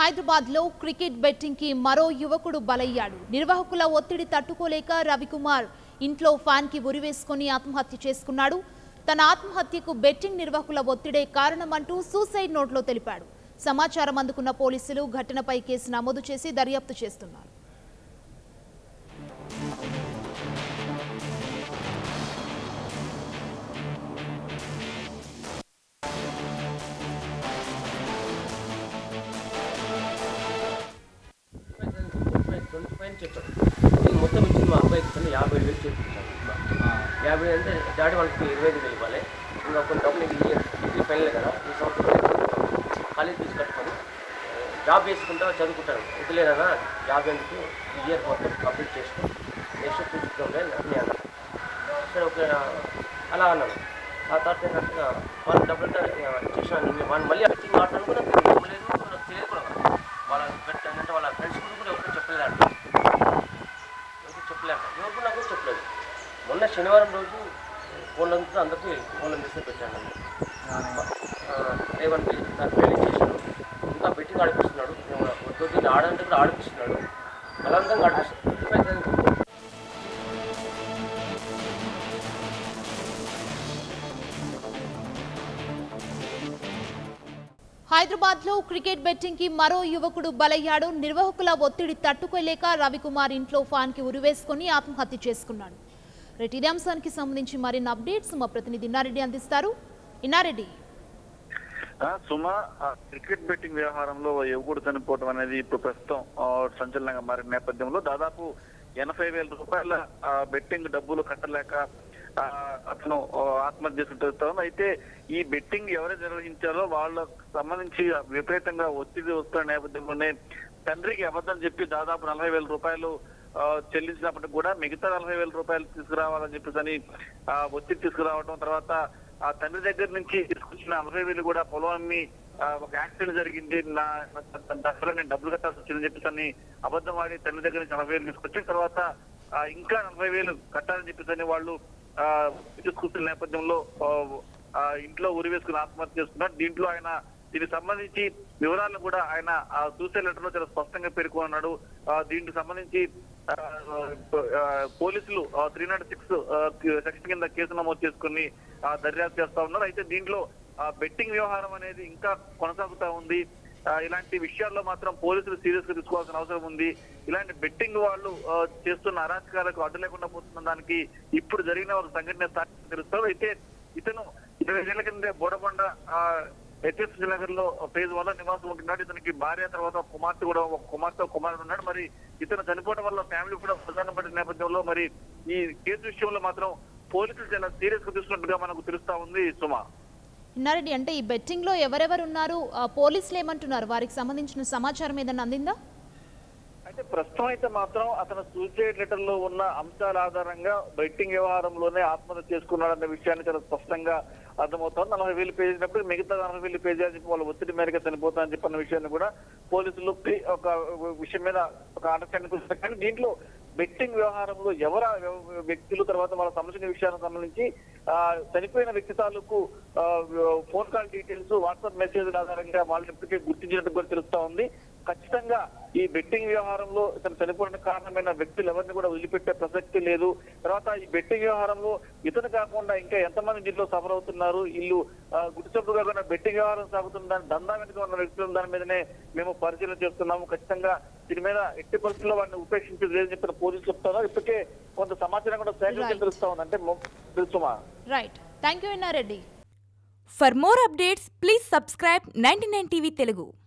హైదరాబాద్ లో cricket betting కి మరో యువకుడు బలయ్యాడు నిర్వాహకుల ఒత్తిడి తట్టుకోలేక రవికుమార్ ఇంట్లో ఫ్యాన్ కి ఉరివేసుకుని ఆత్మహత్య చేసుకున్నాడు తన ఆత్మహత్యకు బెట్టింగ్ నిర్వాహకుల ఒత్తిడే కారణమంటూ సూసైడ్ నోట్లో తెలిపాడు సమాచారం అందుకున్న పోలీసులు ఘటనపై కేసు నమోదు చేసి దర్యాప్తు చేస్తున్నారు ట్వంటీ ఫైవ్ చెప్పాడు నేను మొత్తం ఇచ్చింది మా అబ్బాయికి ఇచ్చాను యాభై వేలు చేసుకుంటాను యాభై వేలు అంటే డాడీ వాళ్ళకి ఇరవై ఐదు వేలు ఇవ్వాలి ఇంకా కొన్ని డబ్బులు ఇది డిగ్రీ ఫైనల్ కదా ఈ సంవత్సరం కాలేజ్ ఫీజు కట్టుకొని జాబ్ చేసుకుంటా చదువుకుంటాను వదిలేదన్నా జాబ్ ఎందుకు ఈ ఇయర్ మొత్తం కంప్లీట్ చేసుకో నెక్స్ట్ చూసుకుంటే అని అన్నాను సరే ఓకే అలా అన్నాను ఆ తర్వాత ఏంటంటే వాళ్ళు డబ్బులు చేసాను నేను వాళ్ళు మళ్ళీ వచ్చి మాట్లాడు కూడా నాకు నమ్మలేదు నాకు తెలియదు కూడా వాళ్ళ అంటే వాళ్ళ ఫ్రెండ్స్ కూడా ఎవరు చెప్పలేదు అంట ఎవరికి చెప్పలేదు ఎవరు కూడా నాకు చెప్పలేదు మొన్న శనివారం రోజు ఫోన్లంతా అందరికీ ఫోన్లో మెసేజ్ పెట్టాను రేవన్ పెళ్లి దాన్ని పెళ్లి చేశాడు ఇంకా బెట్టింగ్ ఆడిపిస్తున్నాడు వద్దు ఆడంటే కూడా ఆడిపిస్తున్నాడు బలవంతంగా ఆడిపిస్తున్నాడు హైదరాబాద్ లో క్రికెట్ బెట్టింగ్ కి మరో యువకుడు బలయ్యాడు నిర్వాహకుల ఒత్తిడి తట్టుకోలేక రవికుమార్ ఇంట్లో ఫ్యాన్ కి ఉరివేసుకుని ఆత్మహత్య చేసుకున్నాడు రేటి ఇదే అంశానికి సంబంధించి మరిన్ని అప్డేట్స్ మా ప్రతినిధి ఇన్నారెడ్డి అందిస్తారు ఇన్నారెడ్డి ఆ, సుమ ఆ, క్రికెట్ బెట్టింగ్ వ్యవహారంలో ఓ యువకుడు చనిపోవడం అనేది ఇప్పుడు ప్రస్తుతం ఆ, సంచలనంగా మారిన నేపథ్యంలో దాదాపు ఎనభై వేల రూపాయల ఆ, బెట్టింగ్ డబ్బులు కట్టలేక ఆ, అతను ఆ, ఆత్మహత్య చేసుకుంటారు అయితే ఈ బెట్టింగ్ ఎవరైతే నిర్వహించారో వాళ్ళకు సంబంధించి విపరీతంగా ఒత్తిడి వస్తున్న నేపథ్యంలోనే తండ్రికి అబద్ధం చెప్పి దాదాపు నలభై వేల రూపాయలు ఆ, చెల్లించినప్పటికి కూడా మిగతా నలభై వేల రూపాయలు తీసుకురావాలని చెప్పేసి అని ఆ, ఒత్తిడి తీసుకురావడం తర్వాత ఆ తండ్రి దగ్గర నుంచి తీసుకొచ్చిన నలభై వేలు కూడా పొలం అమ్మి ఆ, ఒక యాక్సిడెంట్ జరిగింది నా నా- దాంట్లో నేను డబ్బులు కట్టాల్సి వచ్చిందని చెప్పేసి అని అబద్ధం ఆడి తండ్రి దగ్గర నుంచి నలభై వేలు తీసుకొచ్చిన తర్వాత ఆ, ఇంకా నలభై వేలు కట్టాలని చెప్పేసి అని వాళ్ళు ఆ, తీసుకొస్తున్న నేపథ్యంలో ఆ, ఆ, ఇంట్లో ఉరి వేసుకుని ఆత్మహత్య చేసుకున్నారు దీంట్లో ఆయన దీనికి సంబంధించి వివరాలను కూడా ఆయన ఆ సూసైడ్ లెటర్ లో చాలా స్పష్టంగా పేర్కొన్నాడు ఆ, దీనికి సంబంధించి ఆ, ఆ, పోలీసులు త్రీ నాట్ సిక్స్ సెక్షన్ కింద కేసు నమోదు చేసుకుని ఆ, దర్యాప్తు చేస్తా ఉన్నారు అయితే దీంట్లో బెట్టింగ్ వ్యవహారం అనేది ఇంకా కొనసాగుతా ఉంది ఆ, ఇలాంటి విషయాల్లో మాత్రం పోలీసులు సీరియస్ గా తీసుకోవాల్సిన అవసరం ఉంది ఇలాంటి బెట్టింగ్ వాళ్ళు ఆ, చేస్తున్న అరాచకాలకు అడ్డు లేకుండా పోతున్న దానికి ఇప్పుడు జరిగిన ఒక సంఘటన సాక్ష్యం తెలుస్తారు అయితే ఇతను ఇరవై ఏళ్ల కింద బోడబండ హెచ్ఎస్ నగర్ లో ఫేజ్ వన్ లో నివాసం ఉంటున్నాడు ఇతనికి భార్య తర్వాత ఒక కుమార్తె కూడా ఒక కుమార్తె ఒక కుమారుడు ఉన్నాడు మరి ఇతను చనిపోవడం వల్ల ఫ్యామిలీ కూడా ప్రధాన పడిన నేపథ్యంలో మరి ఈ కేసు విషయంలో మాత్రం పోలీసులు చాలా సీరియస్ గా తీసుకున్నట్టుగా మనకు తెలుస్తా ఉంది సుమా ఇన్నారెడ్డి అంటే ఈ బెట్టింగ్ లో ఎవరెవరు ఉన్నారు ఆ, పోలీసులు ఏమంటున్నారు వారికి సంబంధించిన సమాచారం ఏదైనా అందిందా అయితే ప్రస్తుతం అయితే మాత్రం అతను సూసైడ్ లెటర్ లో ఉన్న అంశాల ఆధారంగా బెట్టింగ్ వ్యవహారంలోనే ఆత్మహత్య చేసుకున్నాడన్న విషయాన్ని చాలా స్పష్టంగా అర్థమవుతోంది నలభై వేలు పే చేసినప్పుడు మిగతా నలభై వేలు పే చేయాలని చెప్పి వాళ్ళ ఒత్తిడి మేరకు చనిపోతా అని చెప్పిన విషయాన్ని కూడా పోలీసులు పి- ఒక విషయం మీద ఒక అండర్స్టాండింగ్ వస్తుంది కానీ దీంట్లో బెట్టింగ్ వ్యవహారంలో ఎవర వ్యక్తులు తర్వాత వాళ్ళ సంబంధించిన విషయానికి సంబంధించి ఆ, చనిపోయిన వ్యక్తి తాలూకు ఆ, phone call details WhatsApp message ఆధారంగా వాళ్ళని ఇప్పటికే గుర్తించినట్టు కూడా తెలుస్తా ఉంది ఖచ్చితంగా ఈ బెట్టింగ్ వ్యవహారంలో ఇతను చనిపోవడానికి కారణమైన వ్యక్తులు ఎవరిని కూడా వదిలిపెట్టే ప్రసక్తి లేదు తర్వాత ఈ బెట్టింగ్ వ్యవహారంలో ఇతను కాకుండా ఇంకా ఎంతమంది దీంట్లో సఫర్ అవుతున్నారు ఇల్లు గుర్తింపు కాకుండా బెట్టింగ్ వ్యవహారం సాగుతున్న దాని దందా వెనుక ఉన్న వ్యక్తులు దాని మీదనే మేము పరిశీలన చేస్తున్నాము ఖచ్చితంగా దీని మీద ఎట్టి పరిస్థితుల్లో వాడిని ఉపేక్షించేది లేదని చెప్పిన పోలీసులు చెప్తున్నారు ఇప్పటికే కొంత సమాచారం కూడా సేకరించి Right. తెలుస్తా ఉంది అంటే మొ- తెలుసుమా right thank you Innareddy For more updates, please subscribe 99 TV Telugu.